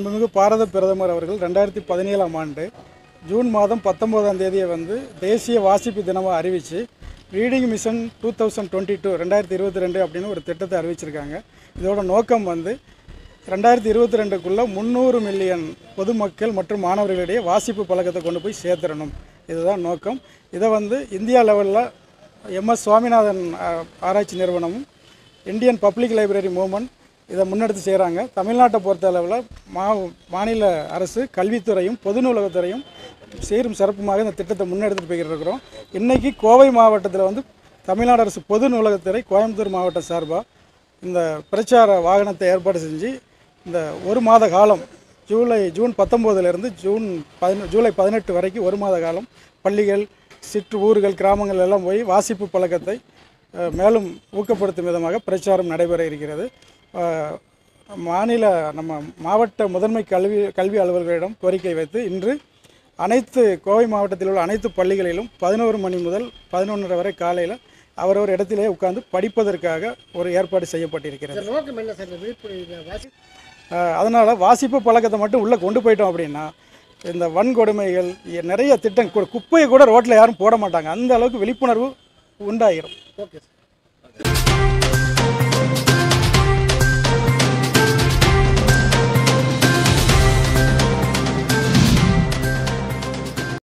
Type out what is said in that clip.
மாண்புமிகு பாரத பிரதமர் அவர்கள் ரெண்டாயிரத்தி பதினேழாம் ஆண்டு ஜூன் மாதம் பத்தொம்போதாம் தேதியை வந்து தேசிய வாசிப்பு தினமாக அறிவித்து reading mission two thousand twenty two ரெண்டாயிரத்தி இருபத்தி ரெண்டு அப்படின்னு ஒரு திட்டத்தை அறிவிச்சிருக்காங்க இதோட நோக்கம் வந்து ரெண்டாயிரத்தி இருபத்தி ரெண்டுக்குள்ளே முந்நூறு மில்லியன் பொதுமக்கள் மற்றும் மாணவர்களிடையே வாசிப்பு பழக்கத்தை கொண்டு போய் சேர்த்துடணும் இதுதான் நோக்கம் இதை வந்து இந்தியா லெவலில் எம்எஸ் சுவாமிநாதன் ஆ- ஆராய்ச்சி நிறுவனமும் இந்தியன் பப்ளிக் லைப்ரரி மூவ்மெண்ட் இதை முன்னெடுத்து செய்கிறாங்க தமிழ்நாட்டை பொறுத்த அளவில் மா மாநில அரசு கல்வித்துறையும் பொது நூலகத்துறையும் சீரும் சிறப்புமாக இந்த திட்டத்தை முன்னெடுத்துட்டு போய்கிட்டு இருக்கிறோம் இன்றைக்கி கோவை மாவட்டத்தில் வந்து தமிழ்நாடு அரசு பொது நூலகத்துறை கோயம்புத்தூர் மாவட்ட சார்பாக இந்த பிரச்சார வாகனத்தை ஏற்பாடு செஞ்சு இந்த ஒரு மாத காலம் ஜூலை ஜூன் பத்தொம்போதுலேருந்து ஜூன் பதின ஜூலை பதினெட்டு வரைக்கும் ஒரு மாத காலம் பள்ளிகள் சிற்று ஊர்கள் கிராமங்கள் எல்லாம் போய் வாசிப்பு பழக்கத்தை அஹ், மேலும் ஊக்கப்படுத்தும் விதமாக பிரச்சாரம் நடைபெற இருக்கிறது அஹ், மாநில நம்ம மாவட்ட முதன்மை கல்வி கல்வி அலுவலர்களிடம் கோரிக்கை வைத்து இன்று அனைத்து கோவை மாவட்டத்தில் உள்ள அனைத்து பள்ளிகளிலும் பதினோரு மணி முதல் பதினொன்றரை வரை காலையில் அவரவர் இடத்திலே உட்கார்ந்து படிப்பதற்காக ஒரு ஏற்பாடு செய்யப்பட்டிருக்கிறது இந்த நோக்கம் என்ன சார் இந்த விழிப்புணர்வு வாசி அதனால் வாசிப்பு பழக்கத்தை மட்டும் உள்ளே கொண்டு போயிட்டோம் அப்படின்னா இந்த வன்கொடுமைகள் இ- நிறைய திட்டம் கு- குப்பையை கூட ரோட்டில் யாரும் போட மாட்டாங்க அந்த அளவுக்கு விழிப்புணர்வு உண்டாயிரும் ஓகே சார்